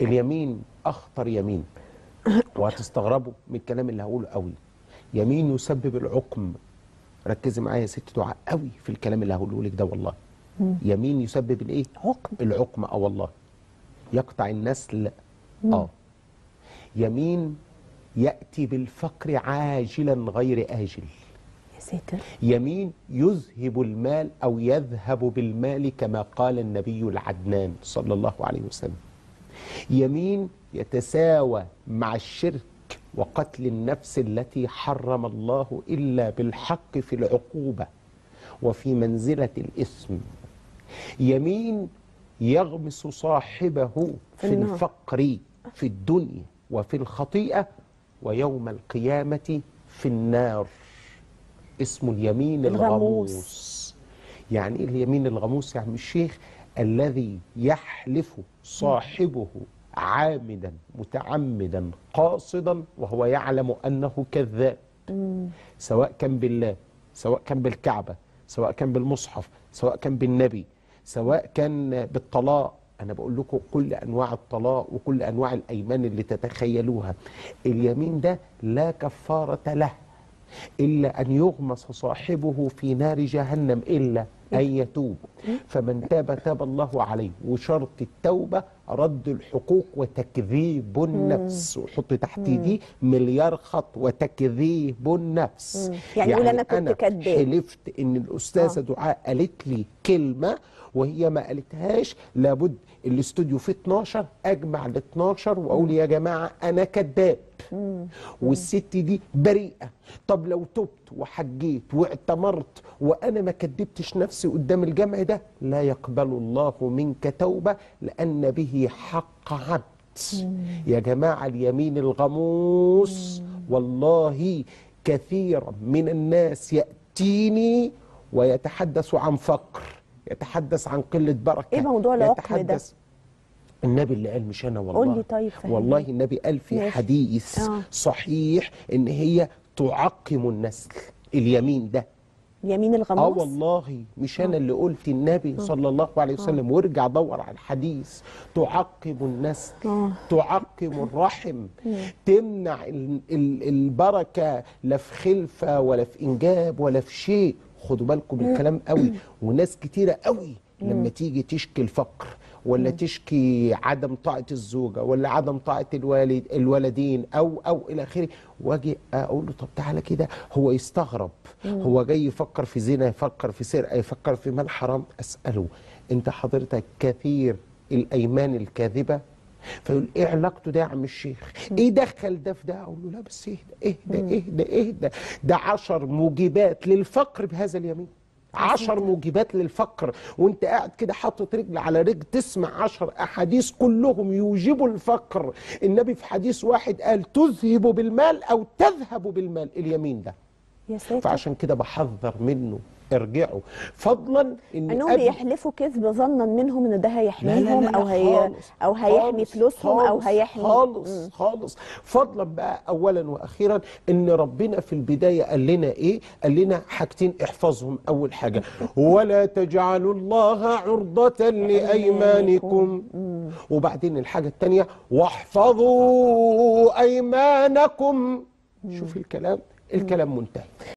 اليمين اخطر يمين وهتستغربوا من الكلام اللي هقوله قوي يمين يسبب العقم ركزي معايا يا ست دعاء قوي في الكلام اللي هقوله لك ده والله يمين يسبب الايه عقم العقم اه والله يقطع النسل اه يمين ياتي بالفقر عاجلا غير اجل يا ساتر يمين يذهب المال او يذهب بالمال كما قال النبي العدنان صلى الله عليه وسلم يمين يتساوى مع الشرك وقتل النفس التي حرم الله الا بالحق في العقوبه وفي منزله الاثم يمين يغمس صاحبه في النار. الفقر في الدنيا وفي الخطيئه ويوم القيامه في النار اسمه اليمين الغموس. الغموس يعني ايه اليمين الغموس يا عم الشيخ الذي يحلف صاحبه عامدا متعمدا قاصدا وهو يعلم انه كذاب سواء كان بالله سواء كان بالكعبه سواء كان بالمصحف سواء كان بالنبي سواء كان بالطلاق انا بقول لكم كل انواع الطلاق وكل انواع الايمان اللي تتخيلوها اليمين ده لا كفاره له إلا أن يغمس صاحبه في نار جهنم إلا أن يتوب فمن تاب تاب الله عليه وشرط التوبة رد الحقوق وتكذيب النفس وحط تحت دي مليار خط وتكذيب النفس يعني يقول أنا كنت كذاب. حلفت إن الأستاذة دعاء قالت لي كلمة وهي ما قالتهاش لابد الاستوديو فيه 12 اجمع ال 12 واقول يا جماعه انا كذاب والست دي بريئه طب لو تبت وحجيت واعتمرت وانا ما كدبتش نفسي قدام الجمع ده لا يقبل الله منك توبه لان به حق عبد يا جماعه اليمين الغموس والله كثيرا من الناس ياتيني ويتحدث عن فقر يتحدث عن قله بركه إيه موضوع العقم ده؟ يتحدث النبي اللي قال مش انا والله قول لي طيب فهمني. والله النبي قال في ماشي. حديث آه. صحيح ان هي تعقم النسل اليمين ده يمين اه الغموس والله مش انا اللي قلت النبي صلى الله عليه وسلم وارجع دور على الحديث تعقم النسل آه. تعقم الرحم تمنع ال- ال- البركه لا في خلفه ولا في انجاب ولا في شيء خدوا بالكم من الكلام قوي وناس كتيره قوي لما تيجي تشكي الفقر ولا تشكي عدم طاعه الزوجه ولا عدم طاعه الوالد الولدين او او الى اخره واجي اقول له طب تعالى كده هو يستغرب هو جاي يفكر في زنا يفكر في سرقه يفكر في مال حرام اساله انت حضرتك كثير الايمان الكاذبه فيقول ايه علاقته ده يا عم الشيخ؟ ايه دخل ده في ده؟ اقول له لا بس اهدى اهدى اهدى اهدى ده عشر موجبات للفقر بهذا اليمين عشر موجبات للفقر وانت قاعد كده حاطط رجل على رجل تسمع عشر احاديث كلهم يوجبوا الفقر النبي في حديث واحد قال تذهب بالمال او تذهب بالمال اليمين ده يا ساتر فعشان كده بحذر منه ارجعوا فضلا ان انهم قبل- بيحلفوا كذب ظنا منهم ان ده لا لا هيحميهم لا لا او هي خالص او هيحمي خالص فلوسهم او خالص هيحمي خالص خالص فضلا بقى اولا واخيرا ان ربنا في البدايه قال لنا ايه؟ قال لنا حاجتين احفظهم اول حاجه ولا تجعلوا الله عرضه لايمانكم وبعدين الحاجه الثانيه واحفظوا ايمانكم شوف الكلام الكلام منتهي